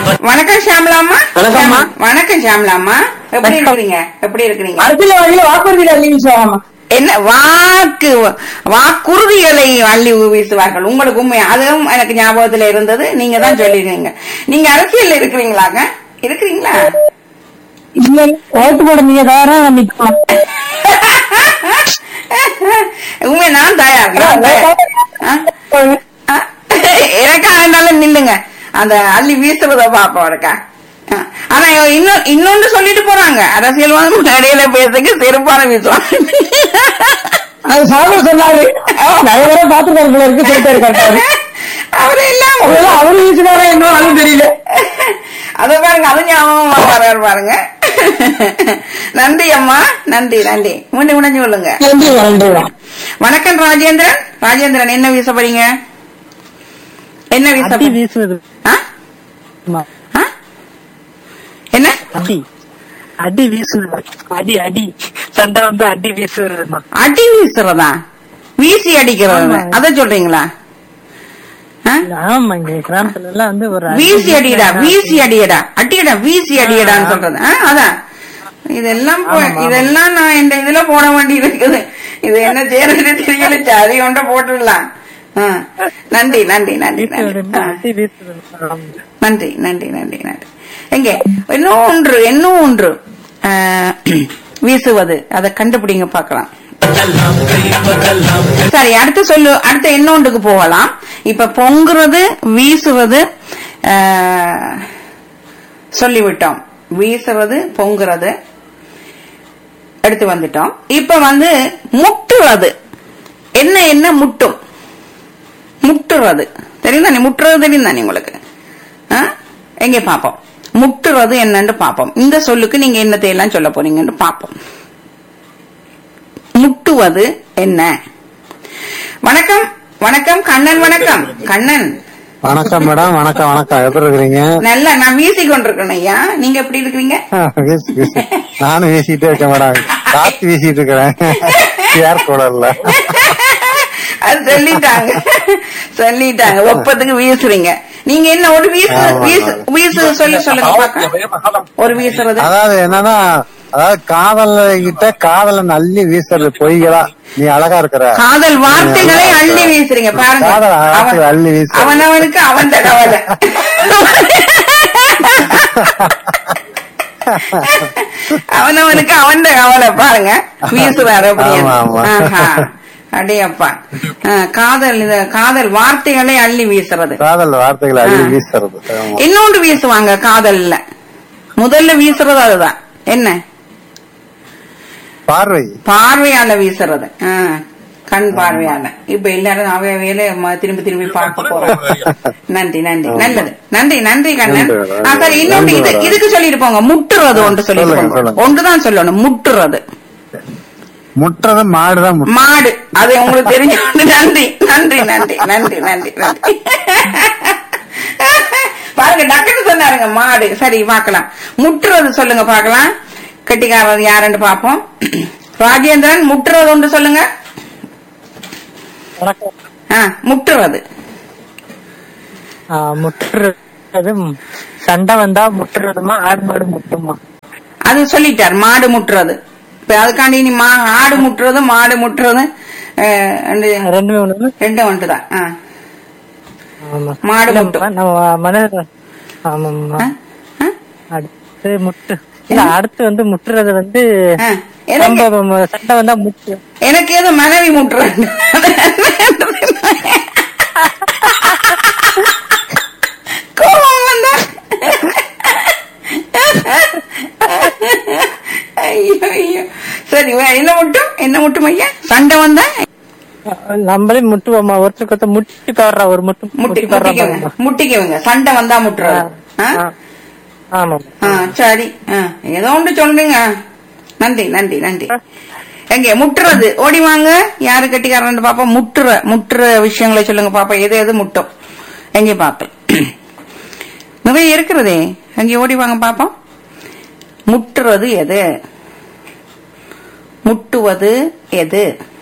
வணக்கம் ஷாம்லாமா வணக்கம்மா. வணக்கம் ஷாம்லாமா எப்படி இருக்கிறீங்க எப்படி இருக்கிறீங்க அரசியல் வழியில வாக்குறுதியில் அள்ளி வீசுவாங்கம்மா என்ன வாக்கு வாக்குறுதிகளை அள்ளி வீசுவார்கள் உங்களுக்கு உண்மை அதுவும் எனக்கு ஞாபகத்துல இருந்தது நீங்க தான் சொல்லிருக்கீங்க நீங்க அரசியல்ல இருக்கிறீங்களாங்க இருக்கிறீங்களா இல்ல ஓட்டு போட நீங்க தயாரா நான் நிக்கலாம் உண்மை நான் தயார் நான் தயார். ஆ? ஆ, எனக்கா இருந்தாலும் நில்லுங்க அந்த அள்ளி வீசுறத பாப்போம் இருக்கா ஆ. ஆனா இன்னும் இன்னொன்னு சொல்லிட்டு போறாங்க அரசியல்வாதி இடையில பேசுக்கு செருப்பான வீசுவாங்க அது சாமி சொன்னாரு நிறைய பேரை பாத்துருக்காரு போல இருக்கு சொல்லிட்டு இருக்காரு அவரு எல்லாம் ஒருவேளை அவரு வீசுனாரா என்ன அதுவும் தெரியல அத பாருங்க அது ஞாபகமா வர்றாரு பாருங்க நன்றி அம்மா நன்றி நன்றி முன்ன முடிஞ்சு சொல்லுங்க நன்றி நன்றி வணக்கம் ராஜேந்திரன் ராஜேந்திரன் என்ன வீச போறீங்க என்ன வீச அடி போ- வீசுவது ஆ? அம்மா, ஆ? என்ன அடி அடி வீசுவது அடி அடி சண்டை வந்து அடி வீசுவதுமா அடி வீசுறதா வீசி அடிக்கிறது ஆமா. அத சொல்றீங்களா ஆ? ஆமா இங்க கிராமத்துல எல்லாம் வந்து ஒரு அடி வீசி அடியடா வீசுனா- வீசி அடியடா அடியடா வீசி அடியடான்னு சொல்றது ஆ, அதான் இதெல்லாம் போ- ஆமா, ஆமா. இதெல்லாம் நான் இந்த இதுல போட வேண்டி இருக்குது இது என்ன செய்யறது தெரியல அது ஒன்ற போட்டுடலாம் ஆ. நன்றி நன்றி நன்றி வீசுவது நன்றி ஆ. அடி வீசுவது ஆமா. நன்றி நன்றி நன்றி நன்றி எங்கே இன்னும் ஒன்று இன்னும் ஒன்று ஆ, வீசுவது அதை கண்டுபிடிங்க பார்க்கலாம் சரி அடுத்து சொல்லு அடுத்த இன்னொன்றுக்கு போகலாம் இப்ப பொங்குறது வீசுவது ஆ, சொல்லிவிட்டோம் வீசுறது பொங்குறது எடுத்து வந்துட்டோம் இப்ப வந்து முட்டுறது என்ன என்ன முட்டும் முட்டுறது தெரியும் தானே முட்டுறது தெரியும் தானே உங்களுக்கு ஆ? எங்க பாப்போம் முட்டுறது என்னன்னு பாப்போம் இந்த சொல்லுக்கு நீங்க என்னத்தை எல்லாம் சொல்ல போறீங்கன்னு பாப்போம் முட்டுவது என்ன வணக்கம் வணக்கம் கண்ணன் வணக்கம் கண்ணன் வணக்கம் மேடம் வணக்கம் வணக்கம் எப்படி இருக்கிறீங்க நல்லா நான் வீசி கொண்டிருக்கேன் ஐயா நீங்க எப்படி இருக்கிறீங்க வீசி, வீசி. நானும் வீசிட்டே இருக்கேன் மேடம் காத்து வீசிட்டு இருக்கிறேன் ஏர் கூலர்ல அது சொல்லிட்டாங்க சொல்லிட்டாங்க ஒப்பத்துக்கு வீசுறீங்க நீங்க என்ன ஒரு வீசு ஆமா, வீசு ஆமா. வீசு சொல்லி சொல்லுங்க பாக்க ஒரு வீசுறது அதாவது என்னன்னா அதாவது காதல கிட்ட காதல அள்ளி வீசுறது பொய்களா நீ அழகா இருக்கிற காதல் வார்த்தைகளை அள்ளி வீசுறீங்க பாருங்க காதல் அவன்- வார்த்தைகளை அள்ளி வீசுறது. அவனவனுக்கு அவன் கவலை அவனவனுக்கு அவன் கவலை பாருங்க வீசுறாரு ஆமா, ஆமா. அப்படின்னு அடையப்பா காதல் இத காதல் வார்த்தைகளை அள்ளி வீசுறது காதல் வார்த்தைகளை அள்ளி ஆ. வீசுறது ஆமா. இன்னொன்று வீசுவாங்க காதல்ல முதல்ல வீசுறது அதுதான் என்ன பார்வை பார்வையால வீசுறது ஆ, கண் பார்வையால இப்ப எல்லாரும் அவைய வேலை திரும்பி திரும்பி பார்க்க போறோம் நன்றி நன்றி நல்லது நன்றி நன்றி கண்ணன் நன்றி, ஆ, சரி இன்னொன்று இது நன்றி. இதுக்கு சொல்லிட்டு போங்க முட்டுறது ஒன்று சொல்லிட்டு சொல்லுங்க, போங்க சொல்லுங்க. ஒன்றுதான் சொல்லணும் முட்டுறது முட்டுறது மாடுதான் முட்டு மாடு அது உங்களுக்கு தெரிஞ்ச நன்றி நன்றி நன்றி நன்றி நன்றி நன்றி பாருங்க டக்குன்னு சொன்னாருங்க மாடு சரி பார்க்கலாம் முட்டுறது சொல்லுங்க பார்க்கலாம் கெட்டிக்காரர் யாருன்னு பார்ப்போம் ராஜேந்திரன் முட்டுறது ஒன்று சொல்லுங்க வணக்கம் ஆ, முட்டுறது ஆ, முட்டுறது ம், சண்டை வந்தா முட்டுறதுமா ஆடு மாடு முட்டுமா அது சொல்லிட்டார் மாடு முட்டுறது இப்ப அதுக்காண்டி நீ மா ஆடு முட்டுறது மாடு முட்டுறது அஹ், ரெண்டு ரெண்டுமே ஒண்ணு ரெண்டும் ஒன்றுதான் ஆ. ஆமா மாடு இல்ல, முட்டும். நம்ம மனதில் ஆமாம்மா ஆ? ஆ? அடுத்து முட்டு இல்ல அடுத்து வந்து முட்டுறது வந்து ஆ. எனக்கு நம்ம சண்டை வந்தா முட்டு எனக்கு ஏதோ மனைவி முட்டுறது கோபம் வந்தா ஐயோ ஐயோ சரி வே- என்ன முட்டும் என்ன முட்டும் ஐயா சண்டை வந்தா நம்மளே முட்டுவோம்மா ஒருத்தருக்கு ஒருத்தர் முட்டி பாடுறா ஒரு முட்டு முட்டி முட்டி பாடுறா முட்டிக்கவங்க முட்டிக்கவங்க சண்டை வந்தா முட்டுறது ஆ? ஆமா ஆ, சரி ஆ, ஏதோ ஒன்று சொல்றீங்க நன்றி நன்றி நன்றி எங்க முட்டுறது ஓடி வாங்க யாரு கட்டிக்காரன் பாப்பா முட்டுற முட்டுற விஷயங்களை சொல்லுங்க பாப்பா எது எது முட்டும் எங்க பாப்பேன் நிறைய இருக்கிறதே எங்க ஓடி வாங்க பாப்போம் முட்டுறது எது முட்டுவது எது